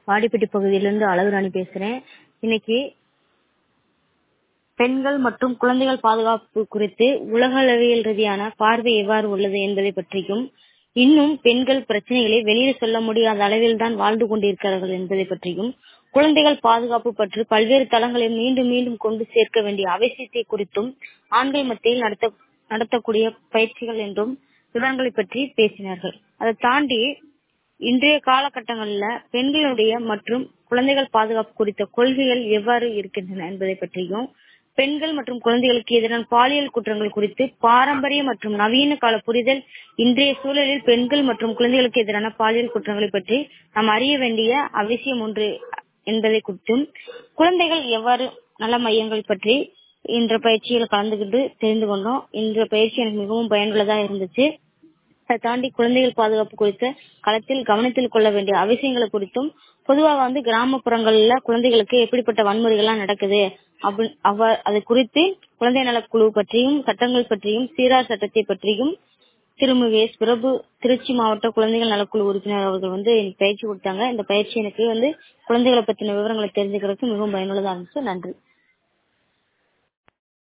வாடிப்பட்டி பகுதியிலிருந்து அழகுராணி பேசுறேன் இன்னைக்கு பெண்கள் மற்றும் குழந்தைகள் பாதுகாப்பு குறித்து உலகளவியல் ரீதியான பார்வை எவ்வாறு உள்ளது என்பதை பற்றியும் இன்னும் பெண்கள் பிரச்சனைகளை வெளியில் சொல்ல முடியாத அளவில் தான் வாழ்ந்து கொண்டிருக்கிறார்கள் என்பதை பற்றியும் குழந்தைகள் பாதுகாப்பு பற்றி பல்வேறு தளங்களில் மீண்டும் மீண்டும் கொண்டு சேர்க்க வேண்டிய அவசியத்தை குறித்தும் ஆண்கள் மத்தியில் நடத்த நடத்தக்கூடிய பயிற்சிகள் என்றும் விவரங்களை பற்றி பேசினார்கள் அதை தாண்டி இன்றைய காலகட்டங்களில் பெண்களுடைய மற்றும் குழந்தைகள் பாதுகாப்பு குறித்த கொள்கைகள் எவ்வாறு இருக்கின்றன என்பதை பற்றியும் பெண்கள் மற்றும் குழந்தைகளுக்கு எதிரான பாலியல் குற்றங்கள் குறித்து பாரம்பரிய மற்றும் நவீன கால புரிதல் இன்றைய சூழலில் பெண்கள் மற்றும் குழந்தைகளுக்கு எதிரான பாலியல் குற்றங்களை பற்றி நாம் அறிய வேண்டிய அவசியம் ஒன்று என்பதை குறித்தும் குழந்தைகள் எவ்வாறு நல மையங்கள் பற்றி இன்ற பயிற்சியில் கலந்துகிட்டு தெரிந்து கொண்டோம் இந்த பயிற்சி எனக்கு மிகவும் பயனுள்ளதா இருந்துச்சு அதை தாண்டி குழந்தைகள் பாதுகாப்பு குறித்த களத்தில் கவனத்தில் கொள்ள வேண்டிய அவசியங்களை குறித்தும் பொதுவாக வந்து கிராமப்புறங்கள்ல குழந்தைகளுக்கு எப்படிப்பட்ட வன்முறைகள்லாம் நடக்குது அப்படி அவ அது குறித்து குழந்தை நலக்குழு பற்றியும் சட்டங்கள் பற்றியும் சீரார் சட்டத்தை பற்றியும் திருமிகு எஸ் பிரபு திருச்சி மாவட்ட குழந்தைகள் நலக்குழு உறுப்பினர் அவர்கள் வந்து எனக்கு பயிற்சி கொடுத்தாங்க இந்த பயிற்சி எனக்கு வந்து குழந்தைகளை பற்றின விவரங்களை தெரிஞ்சுக்கிறதுக்கு மிகவும் பயனுள்ளதா இருந்துச்சு நன்றி